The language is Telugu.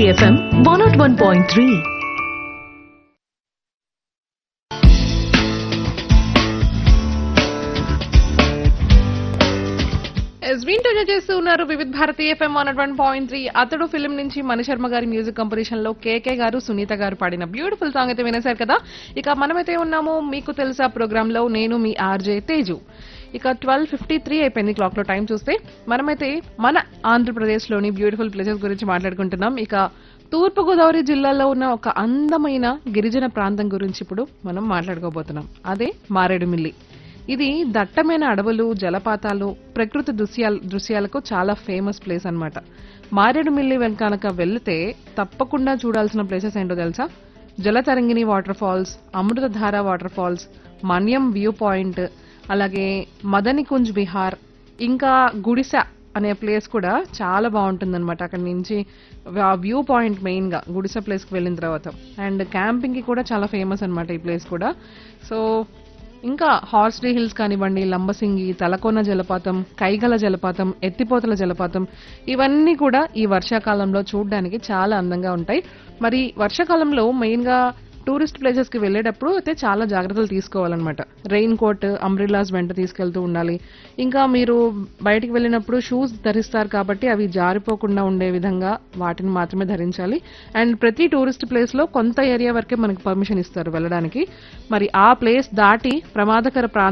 Bharati FM one naught one point three ఎస్విన్ టూజా చేస్తూ ఉన్నారు Vividh Bharati FM one one point three Athadu film నుంచి మణిశర్మ గారి మ్యూజిక్ కంపోజిషన్ లో కేకే గారు సునీత గారు పాడిన బ్యూటిఫుల్ సాంగ్ అయితే వినేశారు కదా ఇక మనమైతే ఉన్నాము మీకు తెలుసా ప్రోగ్రామ్ లో నేను మీ ఆర్జే తేజు ఇక ట్వెల్వ్ ఫిఫ్టీ త్రీ అయిపోయింది క్లాక్ లో టైం చూస్తే మనమైతే మన ఆంధ్రప్రదేశ్ లోని బ్యూటిఫుల్ ప్లేసెస్ గురించి మాట్లాడుకుంటున్నాం ఇక తూర్పుగోదావరి జిల్లాలో ఉన్న ఒక అందమైన గిరిజన ప్రాంతం గురించి ఇప్పుడు మనం మాట్లాడుకోబోతున్నాం అదే మారేడుమిల్లి ఇది దట్టమైన అడవులు జలపాతాలు ప్రకృతి దృశ్యాల దృశ్యాలకు చాలా ఫేమస్ ప్లేస్ అన్నమాట మారేడుమిల్లి వెనకానక వెళ్తే తప్పకుండా చూడాల్సిన ప్లేసెస్ ఏంటో తెలుసా Jalatarangini water falls Amruthadhara water falls Manyam view point అలాగే మదనికుంజ్ విహార్ ఇంకా గుడిస అనే ప్లేస్ కూడా చాలా బాగుంటుంది అనమాట అక్కడ నుంచి ఆ వ్యూ పాయింట్ మెయిన్ గా గుడిస ప్లేస్ కి వెళ్ళిన తర్వాత అండ్ క్యాంపింగ్ కి కూడా చాలా ఫేమస్ అన్నమాట ఈ ప్లేస్ కూడా సో ఇంకా హార్స్లీ హిల్స్ కానివ్వండి లంబసింగి తలకోన జలపాతం కైగల జలపాతం ఎత్తిపోతల జలపాతం ఇవన్నీ కూడా ఈ వర్షాకాలంలో చూడడానికి చాలా అందంగా ఉంటాయి మరి వర్షాకాలంలో మెయిన్ గా టూరిస్ట్ ప్లేసెస్ కి వెళ్ళేటప్పుడు అయితే చాలా జాగ్రత్తలు తీసుకోవాలన్నమాట రెయిన్ కోట్ అంబ్రిల్లాస్ వెంట తీసుకెళ్తూ ఉండాలి ఇంకా మీరు బయటికి వెళ్ళినప్పుడు షూస్ ధరిస్తారు కాబట్టి అవి జారిపోకుండా ఉండే విధంగా వాటిని మాత్రమే ధరించాలి అండ్ ప్రతి టూరిస్ట్ ప్లేస్ లో కొంత ఏరియా వరకే మనకు పర్మిషన్ ఇస్తారు వెళ్ళడానికి మరి ఆ ప్లేస్ దాటి ప్రమాదకర ప్రాంతం